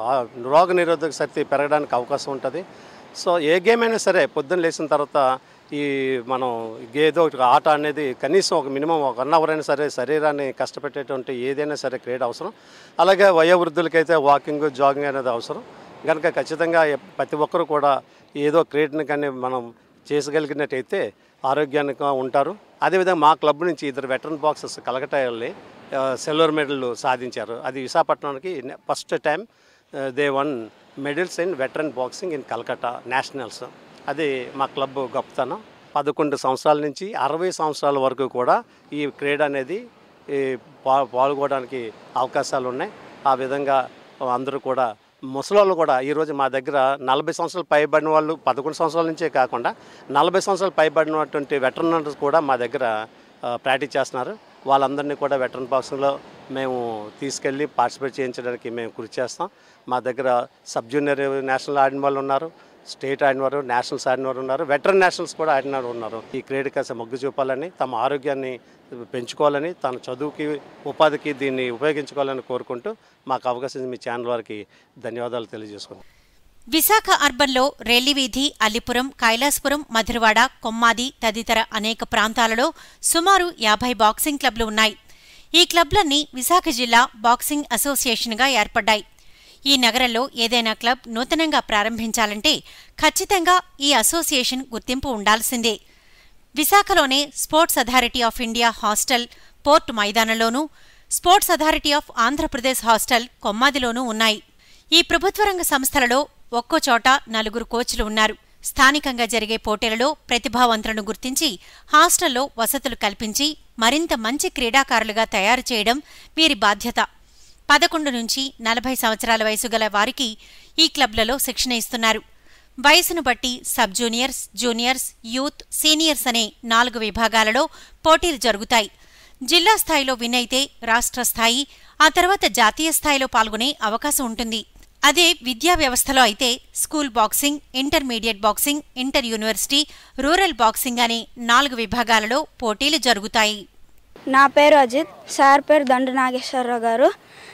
రోగ నిరోధక శక్తి పెరగడానికి అవకాశం ఉంటుంది సో ఏ గేమ్ అయినా సరే పొద్దున్న లేచిన తర్వాత ఈ మనం ఏదో ఒక ఆట అనేది కనీసం ఒక మినిమం ఒక వన్ అవర్ అయినా సరే శరీరాన్ని కష్టపెట్టేటువంటి ఏదైనా సరే క్రీడ అవసరం అలాగే వయోవృద్ధులకైతే వాకింగ్ జాగింగ్ అనేది అవసరం కనుక ఖచ్చితంగా ఎ- ప్రతి ఒక్కరు కూడా ఏదో క్రీడని కానీ మనం చేసుగలిగినట్టయితే ఆరోగ్యానికి ఉంటారు అదేవిధంగా మా క్లబ్ నుంచి ఇద్దరు వెటరన్ బాక్సర్స్ కలకటా వెళ్ళి ఆ, సిల్వర్ మెడల్ సాధించారు అది విశాఖపట్నానికి first time they won medals in veteran boxing in Calcutta nationals అది మా క్లబ్ గొప్పతనం పదకొండు సంవత్సరాల నుంచి అరవై సంవత్సరాల వరకు కూడా ఈ క్రీడ అనేది ఈ పా పాల్గొనడానికి అవకాశాలు ఉన్నాయి ఆ విధంగా అందరూ కూడా ముసలోళ్ళు కూడా ఈరోజు మా దగ్గర నలభై సంవత్సరాలు పైబడిన వాళ్ళు పదకొండు సంవత్సరాల నుంచే కాకుండా నలభై సంవత్సరాలు పైబడినటువంటి వెటరనర్స్ కూడా మా దగ్గర ఆ, ప్రాక్టీస్ చేస్తున్నారు వాళ్ళందరినీ కూడా వెటరన్ బాక్సింగ్లో మేము తీసుకెళ్ళి పార్టిసిపేట్ చేయించడానికి మేము కృషి చేస్తాం మా దగ్గర సబ్ జూనియర్ నేషనల్ ఆడిన వాళ్ళు ఉన్నారు స్టేట్ ఆడిన వారు నేషనల్స్ ఆడిన వారు ఉన్నారు వెటరన్ నేషనల్స్ కూడా ఆడిన వారు ఉన్నారు ఈ క్రీడ కాస్త మొగ్గు చూపాలని తమ ఆరోగ్యాన్ని పెంచుకోవాలని తన చదువుకి ఉపాధికి దీన్ని ఉపయోగించుకోవాలని కోరుకుంటూ మాకు అవకాశం ఇచ్చిన మీ ఛానల్ వారికి ధన్యవాదాలు తెలియజేసుకుంటాం విశాఖ అర్బన్లో రెల్లివీధి అల్లిపురం కైలాసపురం మధురవాడ కొమ్మాది తదితర అనేక ప్రాంతాలలో సుమారు యాభై బాక్సింగ్ క్లబ్లు ఉన్నాయి ఈ క్లబ్లన్నీ విశాఖ జిల్లా బాక్సింగ్ అసోసియేషన్గా ఏర్పడ్డాయి ఈ నగరంలో ఏదైనా క్లబ్ నూతనంగా ప్రారంభించాలంటే ఖచ్చితంగా ఈ అసోసియేషన్ గుర్తింపు ఉండాల్సిందే విశాఖలోనే sports authority of India hostel port మైదానంలోనూ sports authority of Andhra Pradesh hostel కొమ్మాదిలోనూ ఉన్నాయి ఈ ప్రభుత్వ రంగ సంస్థలలో ఒక్కో చోట నలుగురు కోచ్లు ఉన్నారు స్థానికంగా జరిగే పోటీలలో ప్రతిభావంతులను గుర్తించి హాస్టల్లో వసతులు కల్పించి మరింత మంచి క్రీడాకారులుగా తయారు చేయడం వీరి బాధ్యత పదకొండు నుంచి నలభై సంవత్సరాల వయసు గల వారికి ఈ క్లబ్లలో శిక్షణ ఇస్తున్నారు వయసును బట్టి sub juniors juniors youth seniors అనే నాలుగు విభాగాలలో పోటీలు జరుగుతాయి జిల్లా స్థాయిలో విన్ అయితే రాష్ట్ర స్థాయి ఆ తర్వాత జాతీయ స్థాయిలో పాల్గొనే అవకాశం ఉంటుంది అదే విద్యా వ్యవస్థలో అయితే school boxing intermediate boxing inter university rural boxing అనే నాలుగు విభాగాలలో పోటీలు జరుగుతాయి నా పేరు అజిత్ సార్ పేరు దండు నాగేశ్వరరావు గారు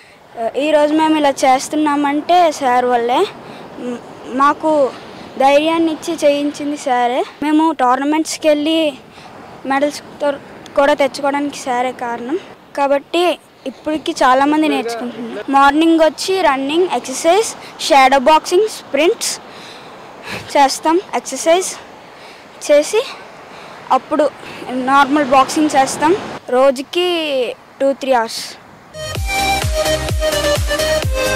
ఈరోజు మేము ఇలా చేస్తున్నామంటే సార్ వల్లే మ్, మాకు ధైర్యాన్ని ఇచ్చి చేయించింది సారే మేము టోర్నమెంట్స్కి వెళ్ళి మెడల్స్ తో- కూడా తెచ్చుకోవడానికి సారే కారణం కాబట్టి ఇప్పటికి చాలామంది నేర్చుకుంటున్నారు మార్నింగ్ వచ్చి running exercise shadow boxing sprints చేస్తాం ఎక్సర్సైజ్ చేసి అప్పుడు నార్మల్ బాక్సింగ్ చేస్తాం రోజుకి టూ త్రీ అవర్స్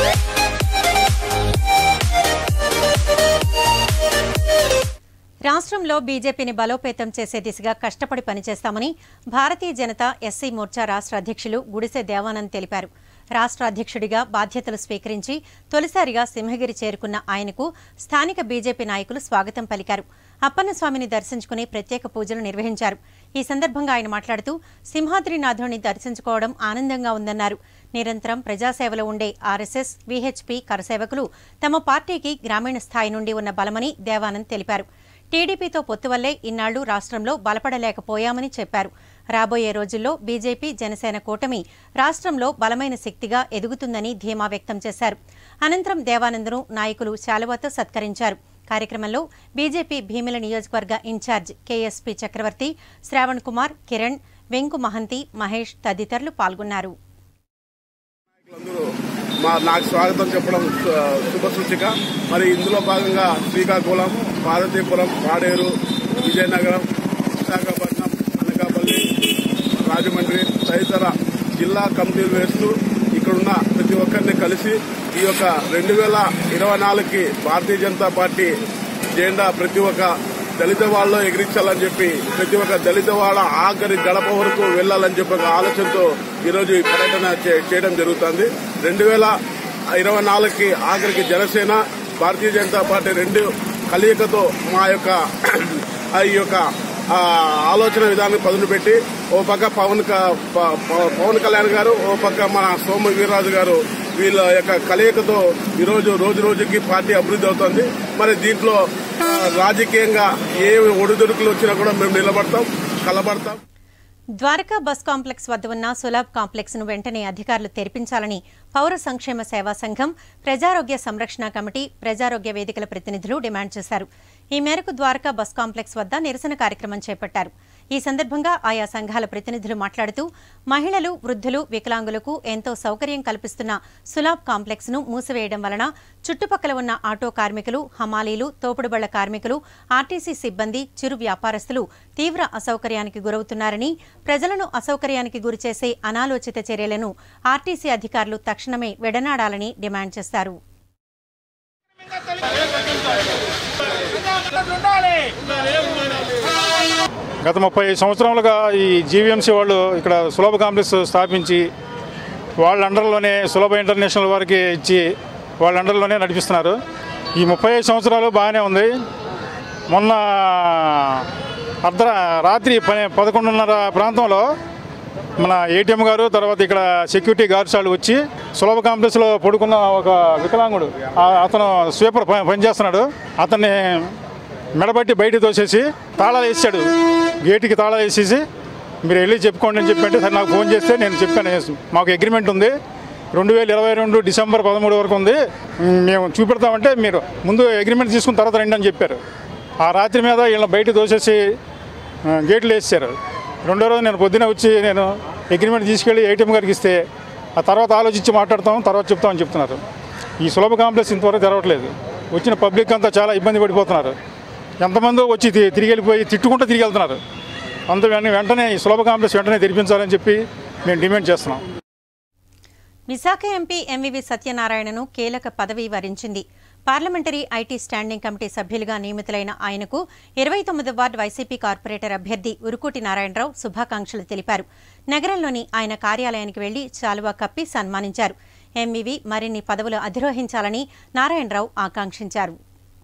రాష్ట్ర రాష్ట్రంలో బీజేపీని బలోపేతం చేసే దిశగా కష్టపడి పనిచేస్తామని భారతీయ జనతా ఎస్సీ మోర్చా రాష్ట్ర అధ్యక్షులు గుడిసె దేవానంద్ తెలిపారు రాష్ట్ర అధ్యక్షుడిగా బాధ్యతలు స్వీకరించి తొలిసారిగా సింహగిరి చేరుకున్న ఆయనకు స్థానిక బీజేపీ నాయకులు స్వాగతం పలికారు అప్పన్నస్వామిని దర్శించుకుని ప్రత్యేక పూజలు నిర్వహించారు ఈ సందర్భంగా ఆయన మాట్లాడుతూ సింహాద్రినాథుని దర్శించుకోవడం ఆనందంగా ఉందన్నారు నిరంతరం ప్రజాసేవలో ఉండే ఆర్ఎస్ఎస్ వీహెచ్పీ కరసేవకులు తమ పార్టీకి గ్రామీణ స్థాయి నుండి ఉన్న బలమని దేవానంద్ తెలిపారు టీడీపీతో పొత్తు వల్లే ఇన్నాళ్లు రాష్ట్రంలో బలపడలేకపోయామని చెప్పారు రాబోయే రోజుల్లో బీజేపీ జనసేన కూటమి రాష్ట్రంలో బలమైన శక్తిగా ఎదుగుతుందని ధీమా వ్యక్తం చేశారు అనంతరం దేవానందను నాయకులు శాలువాతో సత్కరించారు కార్యక్రమంలో బీజేపీ భీమిల నియోజకవర్గ ఇన్ఛార్జ్ కేఎస్పీ చక్రవర్తి శ్రావణ్ కుమార్ కిరణ్ వెంకు మహంతి మహేష్ తదితరులు పాల్గొన్నారు మా నాకు స్వాగతం చెప్పడం శు- శుభసూచిక మరి ఇందులో భాగంగా శ్రీకాకుళం పార్వతీపురం పాడేరు విజయనగరం విశాఖపట్నం అనకాపల్లి రాజమండ్రి తదితర జిల్లా కమిటీలు వేస్తూ ఇక్కడున్న ప్రతి ఒక్కరిని కలిసి ఈ యొక్క రెండు వేల ఇరవై నాలుగుకి భారతీయ జనతా పార్టీ జెండా ప్రతి ఒక్క దళిత వాళ్ళలో ఎగిరించాలని చెప్పి ప్రతి ఒక్క దళిత వాళ్ళ ఆఖరి గడప వరకు వెళ్లాలని చెప్పి ఒక ఆలోచనతో ఈరోజు ఈ పర్యటన చే- చేయడం జరుగుతుంది రెండు వేల ఇరవై నాలుగుకి ఆఖరికి జనసేన భారతీయ జనతా పార్టీ రెండు కలయికతో మా యొక్క ఆ ఈ యొక్క ఆ, ఆలోచన విధానం పదును పెట్టి ఓ పక్క పవన్ క- ప- ప- పవన్ కళ్యాణ్ గారు ఓ పక్క మన సోమ వీర్రాజు గారు వీళ్ళ యొక్క కలయికతో ఈరోజు రోజు రోజుకి పార్టీ అభివృద్ధి అవుతుంది మరి దీంట్లో ఆ, రాజకీయంగా ఏ ఒడిదుడుకులు వచ్చినా కూడా మేము నిలబడతాం కలబడతాం ద్వారకా బస్ కాంప్లెక్స్ వద్ద ఉన్న సులాబ్ కాంప్లెక్స్ ను వెంటనే అధికారులు తెరిపించాలని పౌర సంక్షేమ సేవా సంఘం ప్రజారోగ్య సంరక్షణ కమిటీ ప్రజారోగ్య వేదికల ప్రతినిధులు డిమాండ్ చేశారు ఈ మేరకు ద్వారకా బస్ కాంప్లెక్స్ వద్ద నిరసన కార్యక్రమం చేపట్టారు ఈ సందర్భంగా ఆయా సంఘాల ప్రతినిధులు మాట్లాడుతూ మహిళలు వృద్ధులు వికలాంగులకు ఎంతో సౌకర్యం కల్పిస్తున్న సులాబ్ కాంప్లెక్స్ ను మూసివేయడం వలన చుట్టుపక్కల ఉన్న ఆటో కార్మికులు హమాలీలు తోపుడుబళ్ల కార్మికులు ఆర్టీసీ సిబ్బంది చిరు వ్యాపారస్తులు తీవ్ర అసౌకర్యానికి గురవుతున్నారని ప్రజలను అసౌకర్యానికి గురిచేసే అనాలోచిత చర్యలను ఆర్టీసీ అధికారులు తక్షణమే విడనాడాలని డిమాండ్ చేశారు గత ముప్పై సంవత్సరాలుగా ఈ జీవీఎంసీ వాళ్ళు ఇక్కడ సులభ కాంప్లెక్స్ స్థాపించి వాళ్ళ అండర్లోనే సులభ ఇంటర్నేషనల్ వారికి ఇచ్చి వాళ్ళ అండర్లోనే నడిపిస్తున్నారు ఈ ముప్పై ఐదు సంవత్సరాలు బాగానే ఉంది మొన్న అర్ధ రాత్రి పని పదకొండున్నర ప్రాంతంలో మన ఏటీఎం గారు తర్వాత ఇక్కడ సెక్యూరిటీ గార్డ్స్ వాళ్ళు వచ్చి సులభ కాంప్లెక్స్లో పడుకున్న ఒక వికలాంగుడు ఆ- అతను స్వీపర్ పని పనిచేస్తున్నాడు అతన్ని మెడబట్టి బయట తోసేసి తాళాలు వేసాడు గేటుకి తాళాలు వేసేసి మీరు వెళ్ళి చెప్పుకోండి అని చెప్పి అంటే సరే నాకు ఫోన్ చేస్తే నేను చెప్పాను మాకు అగ్రిమెంట్ ఉంది రెండు వేల ఇరవై రెండు డిసెంబర్ పదమూడు వరకు ఉంది ఉమ్, మేము చూపెడతామంటే మీరు ముందు అగ్రిమెంట్ తీసుకున్న తర్వాత రండి అని చెప్పారు ఆ రాత్రి మీద వీళ్ళని బయట తోసేసి ఆ, గేట్లు వేసారు రెండో రోజు నేను పొద్దున వచ్చి నేను అగ్రిమెంట్ తీసుకెళ్ళి ఏటీఎం గారికి ఇస్తే ఆ తర్వాత ఆలోచించి మాట్లాడతాం తర్వాత చెప్తామని చెప్తున్నారు ఈ సులభ కాంప్లెక్స్ ఇంతవరకు తెరవట్లేదు వచ్చిన పబ్లిక్ అంతా చాలా ఇబ్బంది పడిపోతున్నారు ఎంతమందో వచ్చి తి- తిరిగి వెళ్ళిపోయి తిట్టుకుంటూ తిరిగి వెళ్తున్నారు అంత వెంటనే వెంటనే ఈ సులభ కాంప్లెక్స్ వెంటనే తెరిపించాలని చెప్పి మేము డిమాండ్ చేస్తున్నాం విశాఖ ఎంపీ ఎంవివి సత్యనారాయణను కీలక పదవి వరించింది పార్లమెంటరీ ఐటీ స్టాండింగ్ కమిటీ సభ్యులుగా నియమితులైన ఆయనకు ఇరవై తొమ్మిది వార్డు వైసీపీ కార్పొరేటర్ అభ్యర్థి ఉరుకోటి నారాయణరావు శుభాకాంక్షలు తెలిపారు నగరంలోని ఆయన కార్యాలయానికి వెళ్లి చాలువా కప్పి సన్మానించారు ఎంవివి మరిన్ని పదవులు అధిరోహించాలని నారాయణరావు ఆకాంక్షించారు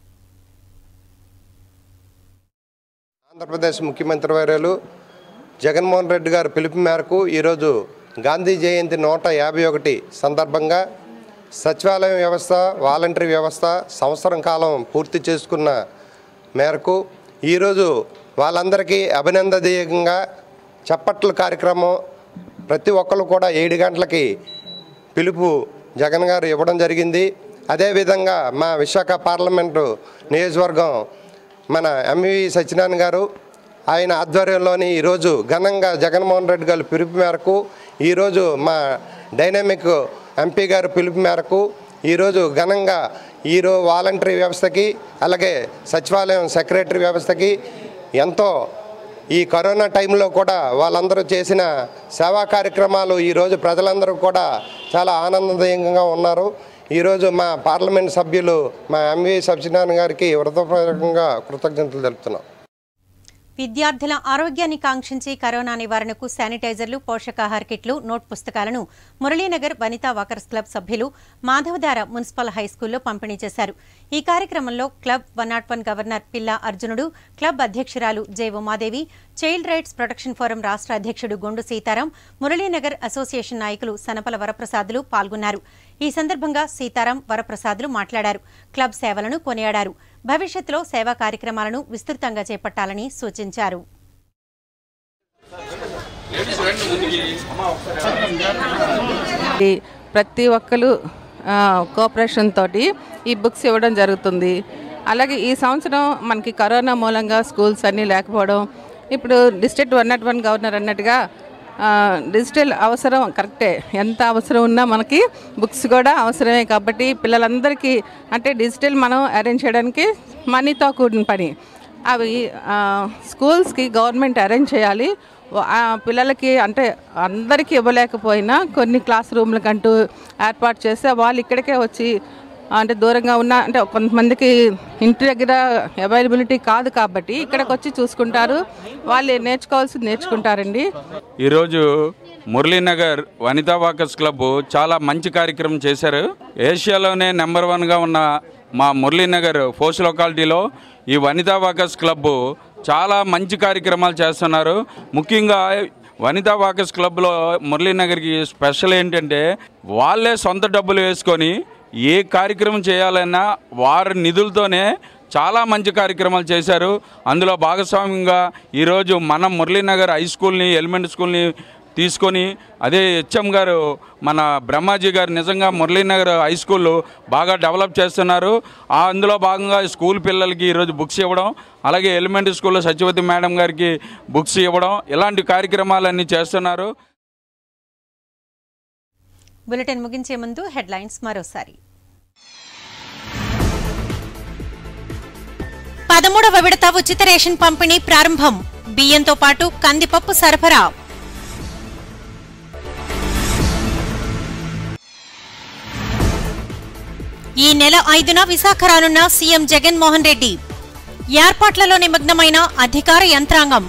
ఆంధ్రప్రదేశ్ ముఖ్యమంత్రి వర్యులు జగన్మోహన్ రెడ్డి గారి పిలుపు మేరకు ఈరోజు గాంధీ జయంతి నూట యాభై ఒకటి సందర్భంగా సచివాలయం వ్యవస్థ వాలంటరీ వ్యవస్థ సంవత్సరం కాలం పూర్తి చేసుకున్న మేరకు ఈరోజు వాళ్ళందరికీ అభినందనీయంగా చప్పట్ల కార్యక్రమం ప్రతి ఒక్కరు కూడా ఏడు గంటలకి పిలుపు జగన్ గారు ఇవ్వడం జరిగింది అదేవిధంగా మా విశాఖ పార్లమెంటు నియోజకవర్గం మన ఎంవి సత్యనారాయణ గారు ఆయన ఆధ్వర్యంలోని ఈరోజు ఘనంగా జగన్మోహన్ రెడ్డి గారి పిలుపు మేరకు ఈరోజు మా డైనామిక్ ఎంపీ గారి పిలుపు మేరకు ఈరోజు ఘనంగా ఈరో వాలంటరీ వ్యవస్థకి అలాగే సచివాలయం సెక్రటరీ వ్యవస్థకి ఎంతో ఈ కరోనా టైంలో కూడా వాళ్ళందరూ చేసిన సేవా కార్యక్రమాలు ఈరోజు ప్రజలందరూ కూడా చాలా ఆనందదాయకంగా ఉన్నారు ఈరోజు మా పార్లమెంట్ సభ్యులు మా ఎంవి సత్యనారాయణ గారికి హృదయపూర్వకంగా కృతజ్ఞతలు తెలుపుతున్నాం విద్యార్థుల ఆరోగ్యాన్ని కాంక్షించి కరోనా నివారణకు శానిటైజర్లు పోషకాహార కిట్లు నోట్ పుస్తకాలను మురళీనగర్ వనితా వాకర్స్ క్లబ్ సభ్యులు మాధవదార మున్సిపల్ హైస్కూల్లో పంపిణీ చేశారు ఈ కార్యక్రమంలో club one nought one governor Pilla Arjunudu club అధ్యక్షురాలు J Umadevi child rights protection forum రాష్ట్ర అధ్యక్షుడు గొండు సీతారాం మురళీనగర్ అసోసియేషన్ నాయకులు సనపల వరప్రసాదులు పాల్గొన్నారు ఈ సందర్భంగా సీతారాం వరప్రసాదులు మాట్లాడారు క్లబ్ సేవలను కొనియాడారు భవిష్యత్తులో సేవా కార్యక్రమాలను విస్తృతంగా చేపట్టాలని సూచించారు ఈ ప్రతి ఒక్కరు కోఆపరేషన్ తోటి ఈ బుక్స్ ఇవ్వడం జరుగుతుంది అలాగే ఈ సంవత్సరం మనకి కరోనా మూలంగా స్కూల్స్ అన్నీ లేకపోవడం ఇప్పుడు district one nought one governor అన్నట్టుగా ఆ, డిజిటల్ అవసరం కరెక్టే ఎంత అవసరం ఉన్నా మనకి బుక్స్ కూడా అవసరమే కాబట్టి పిల్లలందరికీ అంటే డిజిటల్ మనం అరేంజ్ చేయడానికి మనీతో కూడిన పని అవి ఆ, స్కూల్స్కి గవర్నమెంట్ అరేంజ్ చేయాలి ఆ పిల్లలకి అంటే అందరికీ ఇవ్వలేకపోయినా కొన్ని క్లాస్ రూమ్లకంటూ ఏర్పాటు చేస్తే వాళ్ళు ఇక్కడికే వచ్చి అంటే దూరంగా ఉన్న అంటే కొంతమందికి ఇంటి దగ్గర అవైలబిలిటీ కాదు కాబట్టి ఇక్కడికి వచ్చి చూసుకుంటారు వాళ్ళు నేర్చుకోవాల్సింది నేర్చుకుంటారండి ఈరోజు మురళీనగర్ వనితా వాకర్స్ క్లబ్ చాలా మంచి కార్యక్రమం చేశారు ఏషియాలోనే నెంబర్ వన్గా ఉన్న మా మురళీనగర్ ఫోర్స్ లొకాలిటీలో ఈ వనితా వాకర్స్ క్లబ్ చాలా మంచి కార్యక్రమాలు చేస్తున్నారు ముఖ్యంగా వనితా వాకర్స్ క్లబ్లో మురళీనగర్కి స్పెషల్ ఏంటంటే వాళ్ళే సొంత డబ్బులు వేసుకొని ఏ కార్యక్రమం చేయాలన్నా వారి నిధులతోనే చాలా మంచి కార్యక్రమాలు చేశారు అందులో భాగస్వామ్యంగా ఈరోజు మన మురళీనగర్ హై స్కూల్ని ఎలిమెంటరీ స్కూల్ని తీసుకొని అదే హెచ్ఎం గారు మన బ్రహ్మాజీ గారు నిజంగా మురళీనగర్ హై స్కూల్ బాగా డెవలప్ చేస్తున్నారు ఆ అందులో భాగంగా స్కూల్ పిల్లలకి ఈరోజు బుక్స్ ఇవ్వడం అలాగే ఎలిమెంటరీ స్కూల్లో సత్యవతి మేడం గారికి బుక్స్ ఇవ్వడం ఇలాంటి కార్యక్రమాలన్నీ చేస్తున్నారు బులెటిన్ ముగించే ముందు హెడ్లైన్స్ మరోసారి పదమూడవ విడత ఉచిత రేషన్ పంపిణీ ప్రారంభం బియ్యంతో పాటు కందిపప్పు సరఫరా ఈ నెల ఐదున విశాఖ రానున్న సీఎం జగన్మోహన్ రెడ్డి ఏర్పాట్లలో నిమగ్నమైన అధికార యంత్రాంగం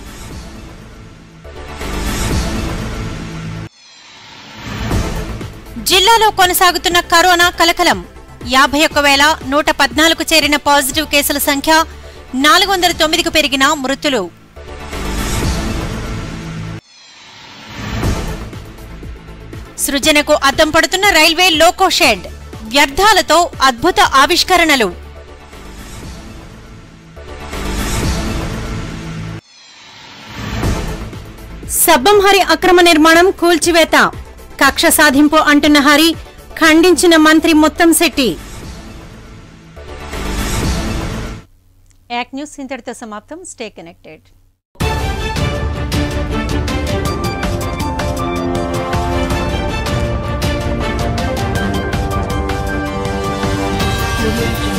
జిల్లాలో కొనసాగుతున్న కరోనా కలకలం యాభై ఒక్క వేల నూట పద్నాలుగు చేరిన పాజిటివ్ కేసుల సంఖ్య నాలుగు వందల తొమ్మిదికి పెరిగిన మృతులు సృజనకు అద్దం పడుతున్న రైల్వే లోకో షెడ్ వ్యర్థాలతో అద్భుత ఆవిష్కరణలు సబ్బం హరి అక్రమ నిర్మాణం కూల్చివేత కక్ష సాధింపు అంటున్న హరి ఖండించిన మంత్రి మొత్తం శెట్టి యాక్ న్యూస్ ఇంతటితో సమాప్తం స్టే కనెక్టెడ్ Thank you.